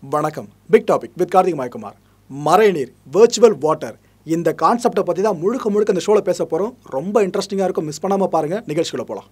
வணக்கம் big topic with Karthik Mayakumar மறைநீர் virtual water இந்த கான்செப்டை பற்றி தான் முழுக்க முழுக்க இந்த ஷோவில் பேச போகிறோம் ரொம்ப இன்ட்ரெஸ்டிங்காக இருக்கும் மிஸ் பண்ணாமல் பாருங்கள் நிகழ்ச்சிக்குள்ள போகலாம்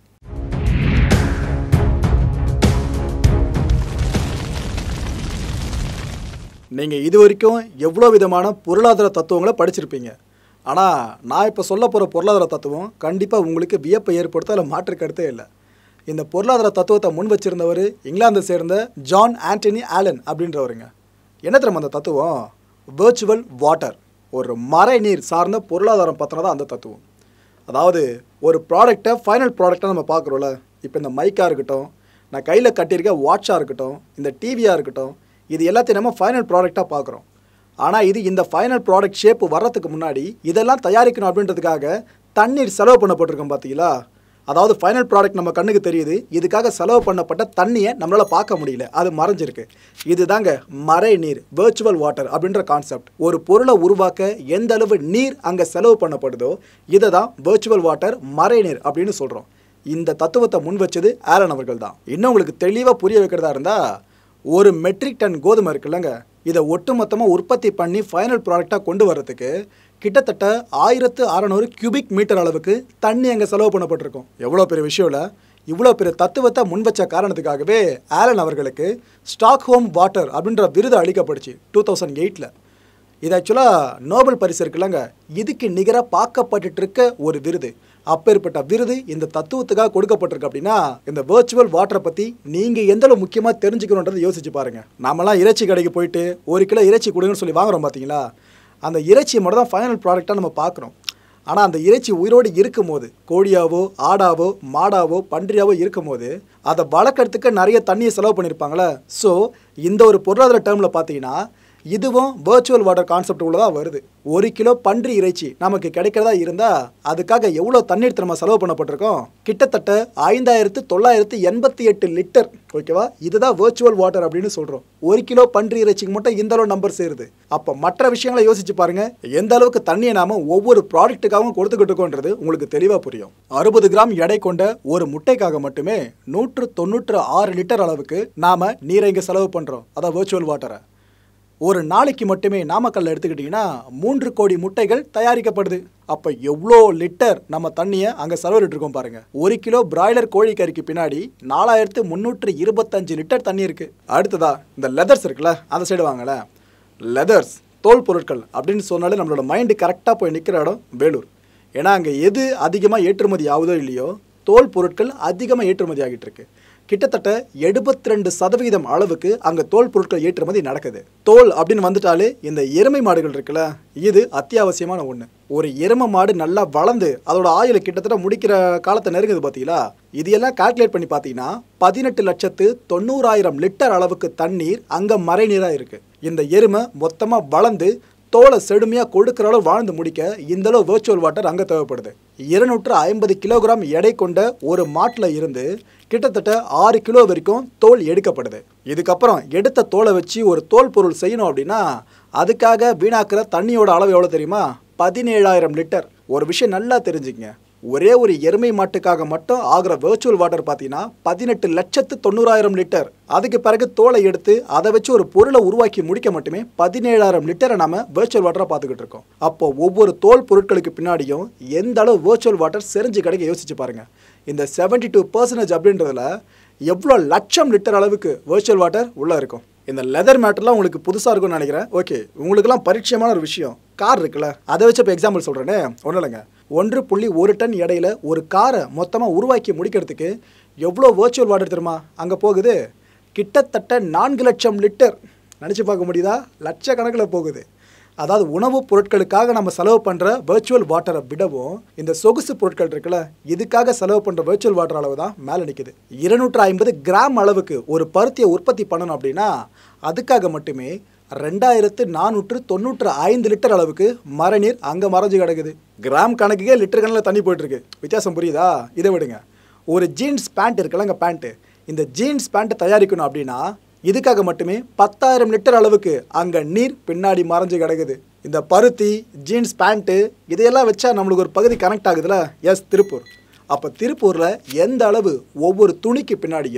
நீங்கள் இது வரைக்கும் எவ்வளோ விதமான பொருளாதார தத்துவங்களை படிச்சிருப்பீங்க ஆனால் நான் இப்போ சொல்ல போகிற பொருளாதார தத்துவம் கண்டிப்பாக உங்களுக்கு வியப்பை ஏற்படுத்த அதில் மாற்று கருத்தே இல்லை இந்த பொருளாதார தத்துவத்தை முன் வச்சிருந்தவர் இங்கிலாந்தை சேர்ந்த ஜான் ஆண்டனி ஆலன் அப்படின்றவருங்க என்ன தெரியுமா அந்த தத்துவம் வேர்ச்சுவல் வாட்டர் ஒரு மறை நீர் சார்ந்த பொருளாதாரம் பற்றினதான் அந்த தத்துவம் அதாவது ஒரு ப்ராடக்டை ஃபைனல் ப்ராடக்டாக நம்ம பார்க்குறோம்ல இப்போ இந்த மைக்காக இருக்கட்டும் நான் கையில் கட்டியிருக்க வாட்சாக இருக்கட்டும் இந்த டிவியாக இருக்கட்டும் இது எல்லாத்தையும் நம்ம ஃபைனல் ப்ராடக்டாக பார்க்குறோம் ஆனால் இது இந்த ஃபைனல் ப்ராடக்ட் ஷேப் வர்றதுக்கு முன்னாடி இதெல்லாம் தயாரிக்கணும் அப்படின்றதுக்காக தண்ணீர் செலவு பண்ணப்பட்டிருக்கோம் பார்த்தீங்களா அதாவது ஃபைனல் ப்ராடக்ட் நம்ம கண்ணுக்கு தெரியுது இதுக்காக செலவு பண்ணப்பட்ட தண்ணியை நம்மளால் பார்க்க முடியல அது மறைஞ்சிருக்கு இதுதாங்க மறை நீர் வேர்ச்சுவல் வாட்டர் அப்படின்ற கான்செப்ட் ஒரு பொருளை உருவாக்க எந்த அளவு நீர் அங்கே செலவு பண்ணப்படுதோ இதை தான் வேர்ச்சுவல் வாட்டர் மறை நீர் அப்படின்னு சொல்கிறோம் இந்த தத்துவத்தை முன் வச்சது ஆலன் அவர்கள் தான் இன்னும் உங்களுக்கு தெளிவாக புரிய வைக்கிறதா இருந்தால் ஒரு மெட்ரிக் டன் கோதுமை இருக்குல்லங்க இதை ஒட்டுமொத்தமாக உற்பத்தி பண்ணி ஃபைனல் ப்ராடக்டாக கொண்டு வர்றதுக்கு கிட்டத்தட்ட ஆயிரத்து அறநூறு கியூபிக் மீட்டர் அளவுக்கு தண்ணி அங்கே செலவு பண்ணப்பட்டிருக்கும் எவ்வளோ பெரிய விஷயம் இல்லை இவ்வளோ பெரிய தத்துவத்தை முன் வச்ச காரணத்துக்காகவே ஆலன் அவர்களுக்கு ஸ்டாக்ஹோம் வாட்டர் அப்படின்ற விருது அளிக்கப்பட்டுச்சு டூ தௌசண்ட் எயிட்டில் இது ஆக்சுவலாக நோபல் பரிசு இருக்குல்லங்க இதுக்கு நிகராக பார்க்கப்பட்டுட்டு இருக்க ஒரு விருது அப்பேற்பட்ட விருது இந்த தத்துவத்துக்காக கொடுக்கப்பட்டிருக்கு அப்படின்னா இந்த வேர்ச்சுவல் வாட்டரை பற்றி நீங்கள் எந்த அளவு முக்கியமாக தெரிஞ்சுக்கணுன்றதை யோசிச்சு பாருங்க நாமெல்லாம் இறைச்சி கடைக்கு போயிட்டு ஒரு கிலோ இறைச்சி கொடுங்கன்னு சொல்லி வாங்குறோம் பார்த்தீங்களா அந்த இறைச்சியை மட்டும் தான் ஃபைனல் ப்ராடக்டாக நம்ம பார்க்குறோம் ஆனால் அந்த இறைச்சி உயிரோடு இருக்கும்போது கோழியாவோ ஆடாவோ மாடாவோ பன்றியாவோ இருக்கும்போது அதை வளர்க்கறதுக்கு நிறைய தண்ணியை செலவு பண்ணியிருப்பாங்களே ஸோ இந்த ஒரு பொருளாதார டேர்மில் பார்த்தீங்கன்னா இதுவும் வேர்ச்சுவல் வாட்டர் கான்செப்ட் உள்ளதாக வருது ஒரு கிலோ பன்றி இறைச்சி நமக்கு கிடைக்கிறதா இருந்தால் அதுக்காக எவ்வளோ தண்ணீர் நம்ம செலவு பண்ணப்பட்டிருக்கோம் கிட்டத்தட்ட ஐந்தாயிரத்து தொள்ளாயிரத்து எண்பத்தி எட்டு லிட்டர் ஓகேவா இதுதான் வேர்ச்சுவல் வாட்டர் அப்படின்னு சொல்கிறோம் ஒரு கிலோ பன்றி இறைச்சிக்கு மட்டும் இந்த அளவு நம்பர் சேருது அப்போ மற்ற விஷயங்களை யோசிச்சு பாருங்க எந்த அளவுக்கு தண்ணியை நாம ஒவ்வொரு ப்ராடக்ட்டுக்காகவும் கொடுத்துக்கிட்டு இருக்கோன்றது உங்களுக்கு தெளிவாக புரியும் அறுபது கிராம் எடை கொண்ட ஒரு முட்டைக்காக மட்டுமே நூற்று தொண்ணூற்று ஆறு லிட்டர் அளவுக்கு நாம நீரை இங்கே செலவு பண்ணுறோம் அதான் வேர்ச்சுவல் வாட்டரை ஒரு நாளைக்கு மட்டுமே நாமக்கல்ல எடுத்துக்கிட்டிங்கன்னா மூன்று கோடி முட்டைகள் தயாரிக்கப்படுது அப்போ எவ்வளோ லிட்டர் நம்ம தண்ணியை அங்கே செலவிட்டு இருக்கோம் பாருங்க ஒரு கிலோ பிராய்லர் கோழிக்கறிக்கு பின்னாடி நாலாயிரத்து முந்நூற்று இருபத்தஞ்சு லிட்டர் தண்ணி இருக்கு அடுத்ததா இந்த லெதர்ஸ் இருக்குல்ல அந்த சைடு வாங்கல லெதர்ஸ் தோல் பொருட்கள் அப்படின்னு சொன்னாலே நம்மளோட மைண்டு கரெக்டாக போய் நிற்கிற இடம் வேலூர் ஏன்னா அங்கே எது அதிகமாக ஏற்றுமதி ஆகுதோ இல்லையோ தோல் பொருட்கள் அதிகமாக ஏற்றுமதி ஆகிட்டு இருக்கு கிட்டத்தட்ட எழுபத்தி ரெண்டு சதவிகிதம் அளவுக்கு அங்கே தோல் பொருட்கள் ஏற்றுமதி நடக்குது தோல் அப்படின்னு வந்துட்டாலே இந்த எருமை மாடுகள் இருக்குல்ல இது அத்தியாவசியமான ஒன்று ஒரு எருமை மாடு நல்லா வளர்ந்து அதோட ஆயுளை கிட்டத்தட்ட முடிக்கிற காலத்தை நெருங்குது பார்த்தீங்களா இது எல்லாம் கால்குலேட் பண்ணி பார்த்தீங்கன்னா பதினெட்டு லட்சத்து தொண்ணூறாயிரம் லிட்டர் அளவுக்கு தண்ணீர் அங்கே மறைநீராக இருக்கு இந்த எருமை மொத்தமாக வளர்ந்து தோலை செடுமையாக கொடுக்குற அளவு வாழ்ந்து முடிக்க இந்த அளவு வேர்ச்சுவல் வாட்டர் அங்கே தேவைப்படுது இருநூற்று ஐம்பது கிலோகிராம் எடை கொண்ட ஒரு மாட்டில் இருந்து கிட்டத்தட்ட ஆறு கிலோ வரைக்கும் தோல் எடுக்கப்படுது இதுக்கப்புறம் எடுத்த தோலை வச்சு ஒரு தோல் பொருள் செய்யணும் அப்படின்னா அதுக்காக வீணாக்குற தண்ணியோட அளவு எவ்வளோ தெரியுமா பதினேழாயிரம் லிட்டர் ஒரு விஷயம் நல்லா தெரிஞ்சுக்கங்க ஒரே ஒரு எருமை மாட்டுக்காக மட்டும் ஆகிற வேர்ச்சுவல் வாட்டர் பார்த்தீங்கன்னா பதினெட்டு லட்சத்து தொண்ணூறாயிரம் லிட்டர் அதுக்கு பிறகு தோலை எடுத்து அதை வச்சு ஒரு பொருளை உருவாக்கி முடிக்க மட்டுமே பதினேழாயிரம் லிட்டரை நம்ம வேர்ச்சுவல் வாட்டரை பார்த்துக்கிட்டு இருக்கோம் அப்போ ஒவ்வொரு தோல் பொருட்களுக்கு பின்னாடியும் எந்த அளவு வேர்ச்சுவல் வாட்டர் செறிஞ்சு கிடைக்க யோசிச்சு பாருங்க இந்த செவன்டி டூ பர்சன்டேஜ் அப்படின்றதுல எவ்வளோ லட்சம் லிட்டர் அளவுக்கு வேர்ச்சுவல் வாட்டர் உள்ளே இருக்கும் இந்த லெதர் மேட்டர்லாம் உங்களுக்கு புதுசாக இருக்கும்னு நினைக்கிறேன் ஓகே உங்களுக்குலாம் பரிச்சயமான ஒரு விஷயம் கார் இருக்குல்ல அதை வச்சு இப்போ எக்ஸாம்பிள் சொல்கிறேனே ஒன்றும் இல்லைங்க ஒன்று புள்ளி ஒரு டன் எடையில ஒரு காரை மொத்தமாக உருவாக்கி முடிக்கிறதுக்கு எவ்வளோ வேர்ச்சுவல் வாட்டர் தெரியுமா அங்கே போகுது கிட்டத்தட்ட நான்கு லட்சம் லிட்டர் நினச்சி பார்க்க முடியுதா லட்சக்கணக்கில் போகுது அதாவது உணவுப் பொருட்களுக்காக நம்ம செலவு பண்ணுற வேர்ச்சுவல் வாட்டரை விடவும் இந்த சொகுசு பொருட்கள் இருக்குல்ல இதுக்காக செலவு பண்ணுற வேர்ச்சுவல் வாட்டர் அளவு தான் மேலே நிற்குது இருநூற்று ஐம்பது கிராம் அளவுக்கு ஒரு பருத்தியை உற்பத்தி பண்ணணும் அப்படின்னா அதுக்காக மட்டுமே ரெண்டாயிரத்து நானூற்று தொண்ணூற்று ஐந்து லிட்டர் அளவுக்கு மரநீர் அங்கே மறைஞ்சு கிடக்குது கிராம் கணக்குக்கே லிட்டர் கணக்கில் தண்ணி போயிட்டுருக்கு வித்தியாசம் புரியுதா இதை விடுங்க ஒரு ஜீன்ஸ் பேண்ட் இருக்குல்லங்க பேண்ட்டு இந்த ஜீன்ஸ் பேண்ட்டை தயாரிக்கணும் அப்படின்னா இதுக்காக மட்டுமே பத்தாயிரம் லிட்டர் அளவுக்கு அங்கே நீர் பின்னாடி மறைஞ்சு கிடக்குது இந்த பருத்தி ஜீன்ஸ் பேண்ட்டு இதையெல்லாம் வச்சா நம்மளுக்கு ஒரு பகுதி கனெக்ட் ஆகுதுல எஸ் திருப்பூர் அப்போ திருப்பூரில் எந்த அளவு ஒவ்வொரு துணிக்கு பின்னாடியும்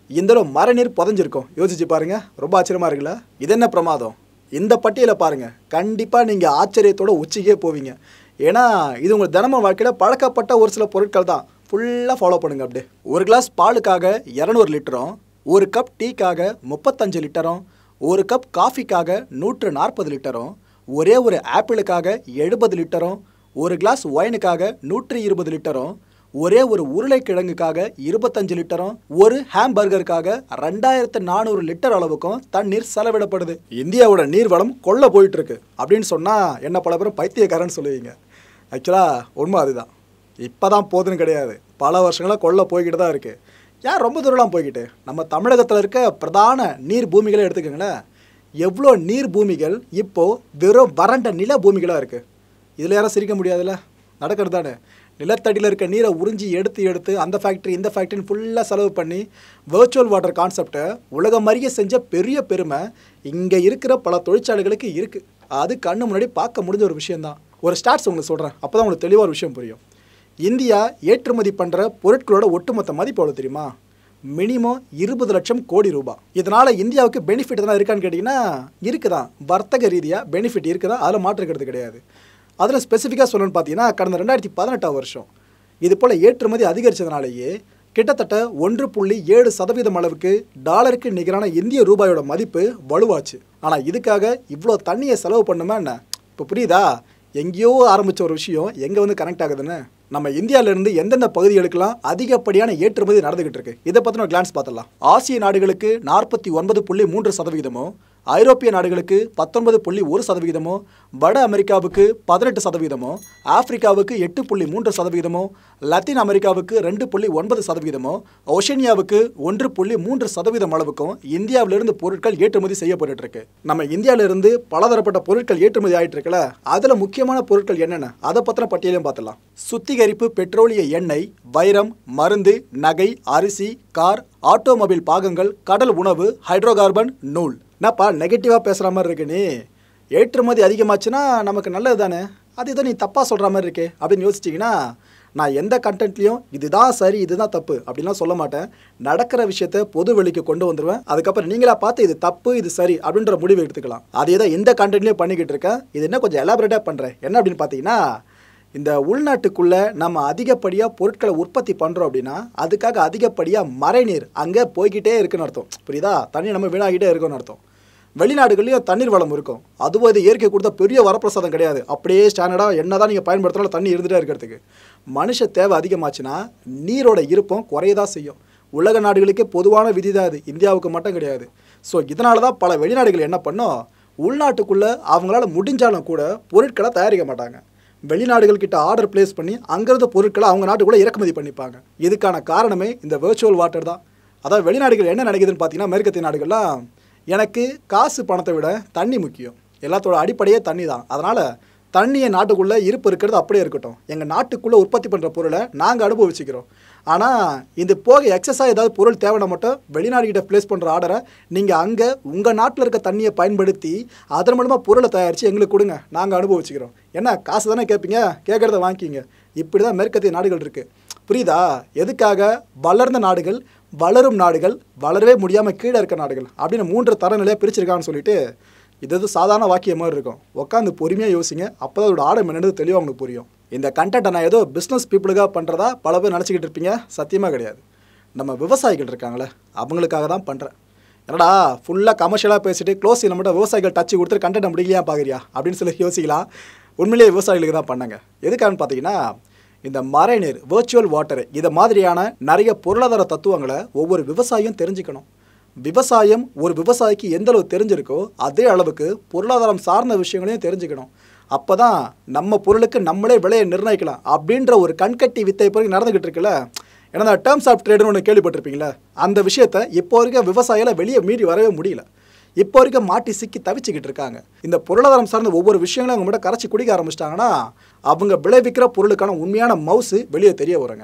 இந்த மரநீர் புதஞ்சிருக்கும் யோசிச்சு பாருங்க ரொம்ப ஆச்சரியமா இருக்குல்ல இது என்ன பிரமாதம் இந்த பட்டியலை பாருங்க கண்டிப்பா நீங்க ஆச்சரியத்தோட உச்சிக்கே போவீங்க ஏன்னா இது உங்க தினமும் வாழ்க்கையில பழக்கப்பட்ட ஒரு சில பொருட்கள் தான் ஃபுல்லாக ஃபாலோ பண்ணுங்க அப்படியே ஒரு கிளாஸ் பாலுக்காக இரநூறு லிட்டரும் ஒரு கப் டீக்காக முப்பத்தஞ்சு லிட்டரும் ஒரு கப் காஃபிக்காக நூற்று நாற்பது லிட்டரும் ஒரே ஒரு ஆப்பிளுக்காக எழுபது லிட்டரும் ஒரு கிளாஸ் ஒயினுக்காக நூற்றி இருபது லிட்டரும் ஒரே ஒரு உருளைக்கிழங்குக்காக இருபத்தஞ்சு லிட்டரும் ஒரு ஹாம்பர்கருக்காக ரெண்டாயிரத்து நானூறு லிட்டர் அளவுக்கும் தண்ணீர் செலவிடப்படுது இந்தியாவோட நீர்வளம் கொள்ள போயிட்டு இருக்கு அப்படின்னு சொன்னா என்ன பல பேரும் பைத்தியக்காரன்னு சொல்லுவீங்க ஆக்சுவலாக உண்மை அதுதான் இப்போ தான் போதுன்னு கிடையாது பல வருஷங்களாக கொள்ள போய்கிட்டு தான் இருக்குது ஏன் ரொம்ப தூரம்லாம் போய்கிட்டு நம்ம தமிழகத்தில் இருக்க பிரதான நீர் பூமிகளை எடுத்துக்கோங்களேன் எவ்வளோ நீர் பூமிகள் இப்போது வெறும் வறண்ட நில பூமிகளாக இருக்குது இதில் யாரும் சிரிக்க முடியாதுல்ல நடக்கிறது தானே நிலத்தடியில் இருக்க நீரை உறிஞ்சி எடுத்து எடுத்து அந்த ஃபேக்ட்ரி இந்த ஃபேக்ட்ரின்னு ஃபுல்லாக செலவு பண்ணி வேர்ச்சுவல் வாட்டர் கான்செப்டை உலகம் அறிய செஞ்ச பெரிய பெருமை இங்கே இருக்கிற பல தொழிற்சாலைகளுக்கு இருக்குது அது கண்ணு முன்னாடி பார்க்க முடிஞ்ச ஒரு விஷயம்தான் ஒரு ஸ்டார்ட்ஸ் உங்களுக்கு சொல்கிறேன் அப்போ தான் உங்களுக்கு தெளிவாக ஒரு விஷயம் புரியும் இந்தியா ஏற்றுமதி பண்ணுற பொருட்களோட ஒட்டுமொத்த மதிப்பு எவ்வளோ தெரியுமா மினிமம் இருபது லட்சம் கோடி ரூபாய் இதனால் இந்தியாவுக்கு பெனிஃபிட் எதனா இருக்கான்னு கேட்டிங்கன்னா இருக்குதான் வர்த்தக ரீதியாக பெனிஃபிட் இருக்குதா அதில் மாற்றுக்கிறது கிடையாது அதில் ஸ்பெசிஃபிக்காக சொல்லணும்னு பார்த்தீங்கன்னா கடந்த ரெண்டாயிரத்தி பதினெட்டாம் வருஷம் இது போல் ஏற்றுமதி அதிகரித்ததுனாலேயே கிட்டத்தட்ட ஒன்று புள்ளி ஏழு சதவீதம் அளவுக்கு டாலருக்கு நிகரான இந்திய ரூபாயோட மதிப்பு வலுவாச்சு ஆனால் இதுக்காக இவ்வளோ தண்ணியை செலவு பண்ணுமா என்ன இப்போ புரியுதா எங்கேயோ ஆரம்பித்த ஒரு விஷயம் எங்கே வந்து கனெக்ட் ஆகுதுன்னு நம்ம இந்தியாவிலேருந்து எந்தெந்த பகுதிகளுக்கெல்லாம் அதிகப்படியான ஏற்றுமதி நடந்துகிட்டு இருக்கு இதை பற்றின ஒரு கிளான்ஸ் பார்த்துடலாம் ஆசிய நாடுகளுக்கு நாற்பத்தி ஒன்பது புள்ளி மூன்று சதவீதமும் ஐரோப்பிய நாடுகளுக்கு பத்தொன்பது புள்ளி ஒரு சதவீதமோ வட அமெரிக்காவுக்கு பதினெட்டு சதவீதமோ ஆப்பிரிக்காவுக்கு எட்டு புள்ளி மூன்று சதவீதமோ லத்தீன் அமெரிக்காவுக்கு ரெண்டு புள்ளி ஒன்பது சதவீதமோ ஒஷேனியாவுக்கு ஒன்று புள்ளி மூன்று சதவீதம் அளவுக்கும் இந்தியாவிலிருந்து பொருட்கள் ஏற்றுமதி செய்யப்பட்டு இருக்கு நம்ம இந்தியாவிலிருந்து பலதரப்பட்ட பொருட்கள் ஏற்றுமதி ஆயிட்டு இருக்குல்ல அதில் முக்கியமான பொருட்கள் என்னென்ன அதை பற்றின பட்டியலையும் பார்த்துலாம் சுத்திகரிப்பு பெட்ரோலிய எண்ணெய் வைரம் மருந்து நகை அரிசி கார் ஆட்டோமொபைல் பாகங்கள் கடல் உணவு ஹைட்ரோகார்பன் நூல் என்னப்பா நெகட்டிவாக பேசுகிற மாதிரி இருக்கு நீ ஏற்றுமதி அதிகமாச்சுன்னா நமக்கு நல்லது தானே அது இதை நீ தப்பாக சொல்கிற மாதிரி இருக்கே அப்படின்னு யோசிச்சிங்கன்னா நான் எந்த கண்டென்ட்லையும் இதுதான் சரி இதுதான் தப்பு அப்படின்லாம் சொல்ல மாட்டேன் நடக்கிற விஷயத்த பொது வெளிக்கு கொண்டு வந்துடுவேன் அதுக்கப்புறம் நீங்களா பார்த்து இது தப்பு இது சரி அப்படின்ற முடிவு எடுத்துக்கலாம் அதே தான் எந்த கண்டென்ட்லையும் பண்ணிக்கிட்டு இருக்கேன் இது என்ன கொஞ்சம் எலாபரேட்டாக பண்ணுறேன் என்ன அப்படின்னு பார்த்தீங்கன்னா இந்த உள்நாட்டுக்குள்ளே நம்ம அதிகப்படியாக பொருட்களை உற்பத்தி பண்ணுறோம் அப்படின்னா அதுக்காக அதிகப்படியாக மழைநீர் அங்கே போய்கிட்டே இருக்குன்னு அர்த்தம் புரியுதா தண்ணி நம்ம வீணாகிட்டே இருக்குன்னு அர்த்தம் வெளிநாடுகள்லையும் தண்ணீர் வளம் இருக்கும் அதுவும் இது இயற்கை கொடுத்த பெரிய வரப்பிரசாதம் கிடையாது அப்படியே ஸ்டாண்டர்டாக என்ன தான் நீங்கள் பயன்படுத்தினாலும் தண்ணி இருந்துகிட்டே இருக்கிறதுக்கு மனுஷ தேவை அதிகமாச்சுன்னா நீரோட இருப்பம் குறையதான் செய்யும் உலக நாடுகளுக்கே பொதுவான விதி தான் அது இந்தியாவுக்கு மட்டும் கிடையாது ஸோ இதனால தான் பல வெளிநாடுகள் என்ன பண்ணோம் உள்நாட்டுக்குள்ளே அவங்களால முடிஞ்சாலும் கூட பொருட்களை தயாரிக்க மாட்டாங்க வெளிநாடுகள் கிட்ட ஆர்டர் பிளேஸ் பண்ணி அங்கிருந்த பொருட்களை அவங்க நாட்டுக்குள்ளே இறக்குமதி பண்ணிப்பாங்க இதுக்கான காரணமே இந்த வேர்ச்சுவல் வாட்டர் தான் அதாவது வெளிநாடுகள் என்ன நினைக்குதுன்னு பார்த்தீங்கன்னா மேற்கத்திய நாடுகள்லாம் எனக்கு காசு பணத்தை விட தண்ணி முக்கியம் எல்லாத்தோட அடிப்படையே தண்ணி தான் அதனால் தண்ணியை நாட்டுக்குள்ளே இருப்பு இருக்கிறது அப்படியே இருக்கட்டும் எங்கள் நாட்டுக்குள்ளே உற்பத்தி பண்ணுற பொருளை நாங்கள் அனுபவிச்சுக்கிறோம் ஆனால் இது போக எக்ஸஸாக ஏதாவது பொருள் தேவைன்னா மட்டும் வெளிநாடுகிட்ட ப்ளேஸ் பண்ணுற ஆர்டரை நீங்கள் அங்கே உங்கள் நாட்டில் இருக்க தண்ணியை பயன்படுத்தி அதன் மூலமாக பொருளை தயாரித்து எங்களுக்கு கொடுங்க நாங்கள் அனுபவிச்சுக்கிறோம் என்ன காசு தானே கேட்பீங்க கேட்குறத வாங்கிக்கிங்க இப்படி தான் மேற்கத்திய நாடுகள் இருக்குது புரியுதா எதுக்காக வளர்ந்த நாடுகள் வளரும் நாடுகள் வளரவே முடியாமல் கீழே இருக்க நாடுகள் அப்படின்னு மூன்று தரநிலையாக பிரிச்சிருக்கான்னு சொல்லிட்டு இது எது சாதாரண வாக்கியம் மாதிரி இருக்கும் உட்காந்து பொறுமையாக யோசிங்க அப்போ தான் அதோட ஆடம் என்னது தெளிவாக உங்களுக்கு புரியும் இந்த கண்டென்ட்டை நான் ஏதோ பிஸ்னஸ் பீப்புளுக்காக பண்ணுறதா பல பேர் நினச்சிக்கிட்டு இருப்பீங்க சத்தியமாக கிடையாது நம்ம விவசாயிகள் இருக்காங்களே அவங்களுக்காக தான் பண்ணுறேன் என்னடா ஃபுல்லாக கமர்ஷியலாக பேசிட்டு க்ளோஸ் மட்டும் விவசாயிகள் டச்சு கொடுத்துட்டு கண்டென்ட் முடியலையா பார்க்குறியா அப்படின்னு சொல்லி யோசிக்கலாம் உண்மையிலேயே விவசாயிகளுக்கு தான் பண்ணாங்க எதுக்கான்னு பார்த்தீங்கன்னா இந்த மழைநீர் வேர்ச்சுவல் வாட்டர் இதை மாதிரியான நிறைய பொருளாதார தத்துவங்களை ஒவ்வொரு விவசாயியும் தெரிஞ்சுக்கணும் விவசாயம் ஒரு விவசாயிக்கு எந்த அளவு தெரிஞ்சிருக்கோ அதே அளவுக்கு பொருளாதாரம் சார்ந்த விஷயங்களையும் தெரிஞ்சுக்கணும் அப்போ தான் நம்ம பொருளுக்கு நம்மளே விலையை நிர்ணயிக்கலாம் அப்படின்ற ஒரு கண்கட்டி வித்தை பிறகு நடந்துக்கிட்டு இருக்குல்ல ஏன்னா அந்த டேர்ம்ஸ் ஆஃப் ட்ரேடுன்னு ஒன்று கேள்விப்பட்டிருப்பீங்களா அந்த விஷயத்தை இப்போ வரைக்கும் விவசாயில வெளியே மீறி வரவே முடியல இப்போ வரைக்கும் மாட்டி சிக்கி தவிச்சுக்கிட்டு இருக்காங்க இந்த பொருளாதாரம் சார்ந்த ஒவ்வொரு விஷயங்களும் அவங்க மட்டும் கரைச்சி குடிக்க ஆரம்பிச்சிட்டாங்கன்னா அவங்க விளைவிக்கிற பொருளுக்கான உண்மையான மவுசு வெளியே தெரிய வருங்க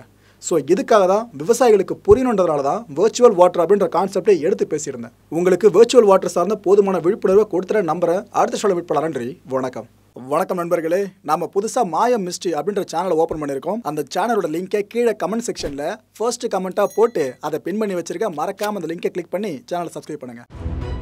ஸோ இதுக்காக தான் விவசாயிகளுக்கு புரியணுன்றதுனால தான் வேர்ச்சுவல் வாட்டர் அப்படின்ற கான்செப்டை எடுத்து பேசியிருந்தேன் உங்களுக்கு வேர்ச்சுவல் வாட்டர் சார்ந்த போதுமான விழிப்புணர்வை கொடுத்துற நம்புற அடுத்த சொல்ல மீட் பண்ணலாம் நன்றி வணக்கம் வணக்கம் நண்பர்களே நாம புதுசாக மாயம் மிஸ்ட்ரி அப்படின்ற சேனலை ஓப்பன் பண்ணியிருக்கோம் அந்த சேனலோட லிங்கை கீழே கமெண்ட் செக்ஷனில் ஃபர்ஸ்ட் கமெண்ட்டாக போட்டு அதை பின் பண்ணி வச்சிருக்க மறக்காம அந்த லிங்கை கிளிக் பண்ணி சேனலை சப்ஸ்கிரைப் பண்ணுங்க